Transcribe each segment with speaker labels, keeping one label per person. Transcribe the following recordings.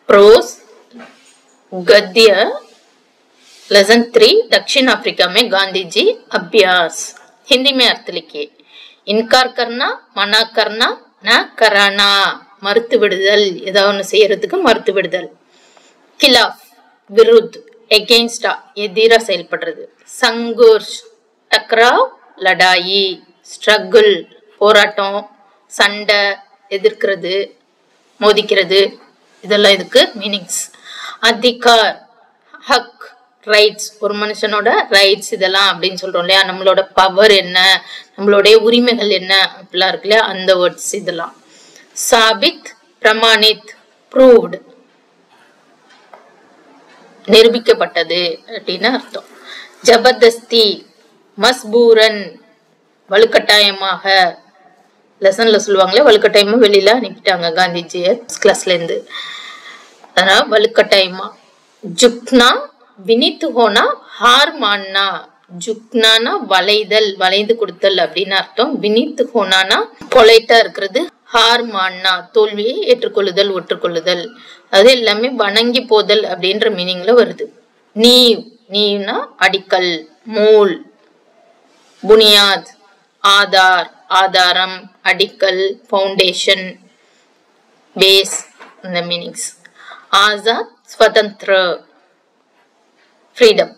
Speaker 1: pros गद्य lesson three दक्षिण Africa में गांधी जी अभ्यास हिंदी में अर्थ लिखिए इनकार करना मना करना न कराना மறுத்து விடுதல் ஏதாவது ஒன்று செய்யறதுக்கு மறுத்து விடுதல் கிலாஃப் விருத் எகெயின்ஸ்டா எதிரா செயல்படுறது சங்கோர்ஷ் டக்ராவ் லடாயி ஸ்ட்ரகிள் போராட்டம் சண்டை எதிர்க்கிறது மோதிக்கிறது இதெல்லாம் இதுக்கு மீனிங்ஸ் அதிகார் ஹக் ரைட்ஸ் ஒரு மனுஷனோட ரைட்ஸ் இதெல்லாம் அப்படின்னு சொல்றோம் இல்லையா நம்மளோட பவர் என்ன நம்மளுடைய உரிமைகள் என்ன அப்படிலாம் இருக்கு இல்லையா அந்த வேர்ட்ஸ் இதெல்லாம் சாபித் பிரமாணித் ப்ரூவ்டு நிரூபிக்கப்பட்டது அப்படின்னு அர்த்தம் ஜபர்தஸ்தி மஸ்பூரன் வலுக்கட்டாயமாக லெசன்ல சொல்லுவாங்களே வலுக்கட்டாயமா வெளியில அனுப்பிட்டாங்க காந்திஜிய கிளாஸ்ல இருந்து அதனால வலுக்கட்டாயமா ஜுக்னா வினித்து ஹோனா ஹார் மான்னா ஜுக்னானா வளைதல் வளைந்து கொடுத்தல் அப்படின்னு அர்த்தம் வினித்து ஹோனானா பொலைட்டா இருக்கிறது ஹார் மான்னா தோல்வியை ஏற்றுக்கொள்ளுதல் ஒற்றுக்கொள்ளுதல் அது எல்லாமே வணங்கி போதல் அப்படின்ற மீனிங்ல வருது நீ நீனா அடிக்கல் மூல் புனியாத் ஆதார் ஆதாரம் அடிக்கல் ஃபவுண்டேஷன் பேஸ் இந்த மீனிங்ஸ் आजाद स्वतंत्र फ्रीडम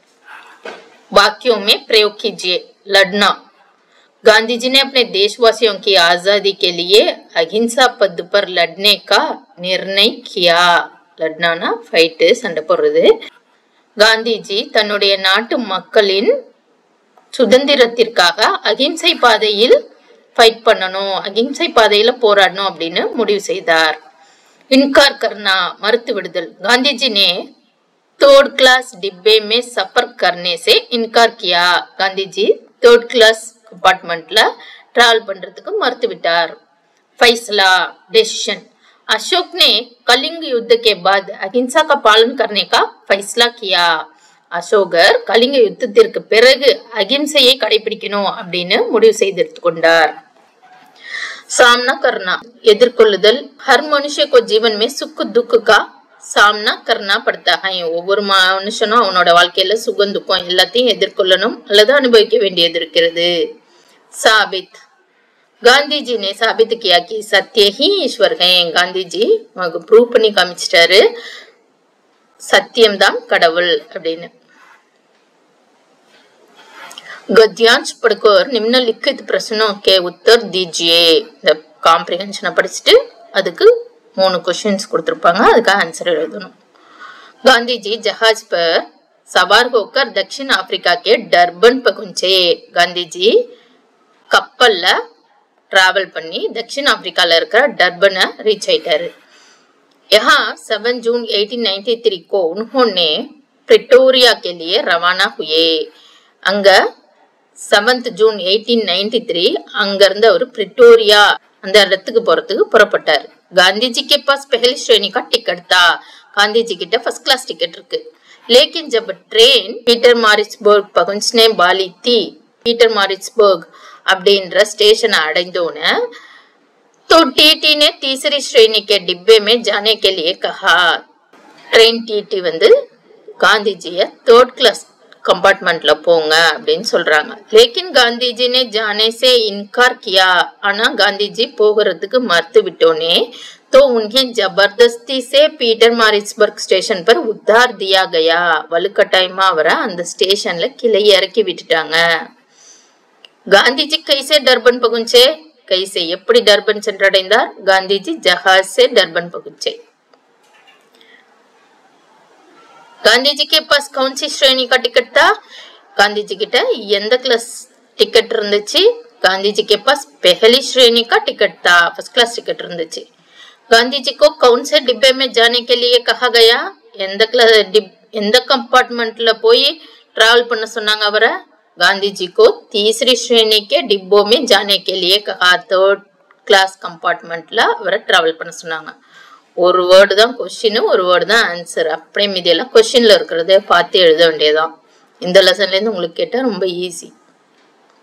Speaker 1: वाक्यों में प्रयोग कीजिए लड़ना गांधी जी ने अपने देशवासियों की आजादी के लिए अहिंसा पद पर लड़ने का निर्णय किया லட்னானா ஃபைட்டு சண்டை போடுறது காந்திஜி தன்னுடைய நாட்டு மக்களின் சுதந்திரத்திற்காக அகிம்சை பாதையில் ஃபைட் பண்ணணும் அகிம்சை பாதையில போராடணும் அப்படின்னு முடிவு செய்தார் इनकार करना मरत विடுதல் गांधी जी ने थर्ड क्लास डिब्बे में सफर करने से इनकार किया गांधी जी थर्ड क्लास कंपार्टमेंटல டிராவல் பண்றதுக்கு மறுத்து விட்டார் फैसला डिसीजन अशोक ने कलिंग युद्ध के बाद अहिंसा का पालन करने का फैसला किया அசோகர் கலிங்க யுத்தத்திற்கு பிறகு அகிம்சையை கடைபிடிக்கணும் அப்படின்னு முடிவு செய்து கொண்டார் सामना करना எதிர்கொள்ளுதல் हर मनुष्य को जीवन में सुख दुख का सामना करना पड़ता है ஒவ்வொரு மனுஷனும் அவனோட வாழ்க்கையில சுகம் துக்கம் எல்லாத்தையும் எதிர்கொள்ளணும் அல்லது அனுபவிக்க வேண்டியது இருக்கிறது சாபித் காந்தி ஜி ने साबित किया कि सत्य ही ईश्वर है காந்தி ஜி நமக்கு ப்ரூவ் பண்ணி காமிச்சிட்டாரு சத்தியம்தான் கடவுள் அப்படின்னு गद्यांश पढ़कर निम्नलिखित प्रश्नों के उत्तर दीजिए இந்த காம்ப்ரிஹென்ஷனை படிச்சுட்டு அதுக்கு மூணு கொஸ்டின்ஸ் கொடுத்துருப்பாங்க அதுக்கு ஆன்சர் எழுதணும் गांधी जी जहाज पर सवार होकर दक्षिण अफ्रीका के डरबन पहुंचे गांधी जी கப்பல்ல டிராவல் பண்ணி தक्षिण அப்ரிக்கால இருக்கிற டர்பனை ரீச் ஆயிட்டாரு यहाँ 7 जून 1893 को उन्होंने प्रिटोरिया के लिए रवाना हुए அங்க seventh June eighteen ninety three அங்க இருந்து அவர் பிரிட்டோரியா அந்த இடத்துக்கு போறதுக்கு புறப்பட்டார் காந்திஜி के पास पहली श्रेणी का टिकट था गांधी கிட்ட ஃபர்ஸ்ட் கிளாஸ் டிக்கெட் இருக்கு लेकिन जब ट्रेन पीटर मारिट्सबर्ग पहुंचने वाली थी पीटर मारिट्सबर्ग அப்படின்ற ஸ்டேஷனை அடைந்தோன்னு तो टीटी ने तीसरी श्रेणी के डिब्बे में जाने के लिए कहा ட்ரெயின் டிடி வந்து காந்திஜிய தேர்ட் கிளாஸ் கம்பார்ட்மெண்ட்ல போங்க அப்படின்னு சொல்றாங்க லேக்கின் காந்திஜி ने जाने से इनकार किया ஆனா காந்திஜி போகிறதுக்கு மறுத்து விட்டோனே तो उन्हें जबरदस्ती से पीटर मारिट्सबर्ग स्टेशन पर उतार दिया गया வலுக்கட்டாயமா அவரை அந்த ஸ்டேஷன்ல கிளை இறக்கி விட்டுட்டாங்க காந்திஜி கைசே டர்பன் பகுஞ்சே கைசே எப்படி டர்பன் சென்றடைந்தார் காந்திஜி ஜஹாஸ் से டர்பன் பகுஞ்சே गांधी जी के पास कौन सी श्रेणी का टिकट था गांधी जी கிட்ட எந்த கிளாஸ் டிக்கெட் இருந்துச்சு गांधी जी के पास पहली श्रेणी का टिकट था फर्स्ट क्लास टिकट இருந்துச்சு गांधी जी को कौन से डिब्बे में जाने के लिए कहा गया எந்த கிளாஸ் எந்த கம்பார்ட்மெண்ட்ல போய் டிராவல் பண்ண சொன்னாங்க அவரை गांधी जी को तीसरी श्रेणी के डिब्बों में जाने के लिए कहा थर्ड கிளாஸ் கம்பார்ட்மெண்ட்ல அவரை டிராவல் பண்ண சொன்னாங்க ஒரு வேர்டு தான் கொஸ்டின் ஒரு வேர்டு தான் ஆன்சர் அப்படியே மீதி எல்லாம் கொஸ்டின்ல இருக்கிறத பார்த்து எழுத வேண்டியதுதான் இந்த லெசன்ல இருந்து உங்களுக்கு கேட்டா ரொம்ப ஈஸி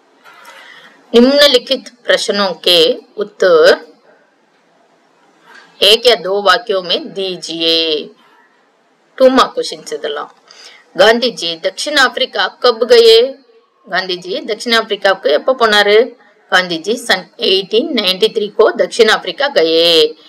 Speaker 1: निम्नलिखित प्रश्नों के उत्तर एक या दो वाक्यों में दीजिए टू मार्क क्वेश्चन இதெல்லாம் गांधी जी दक्षिण अफ्रीका कब गए गांधी जी दक्षिण अफ्रीका को எப்போ போனாரு गांधी जी सन 1893 को दक्षिण अफ्रीका गए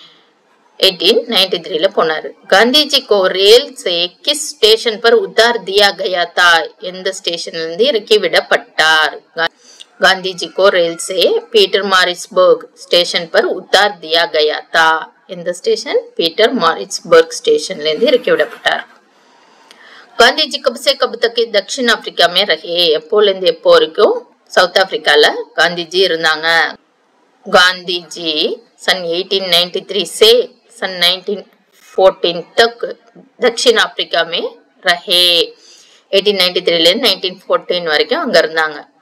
Speaker 1: 1893 ல போனாரு गांधी जी को रेल से किस स्टेशन पर उतार दिया गया था எந்த ஸ்டேஷன்ல இருந்து இறக்கி விடப்பட்டார் गा- गांधी जी को रेल से पीटर मारिसबर्ग स्टेशन पर उतार दिया गया था இந்த ஸ்டேஷன் பீட்டர் மாரிட்ஸ்பர்க் ஸ்டேஷன்ல இருந்து இறக்கி விடப்பட்டார் गांधी जी कब से कब तक दक्षिण अफ्रीका में रहे எப்போல இருந்து எப்போ வரைக்கும் சவுத் ஆப்பிரிக்கால காந்திஜி இருந்தாங்க गांधी जी सन 1893 से सन 1914 तक दक्षिण अफ्रीका में रहे 1893 ல இருந்து 1914 வரைக்கும் அங்க இருந்தாங்க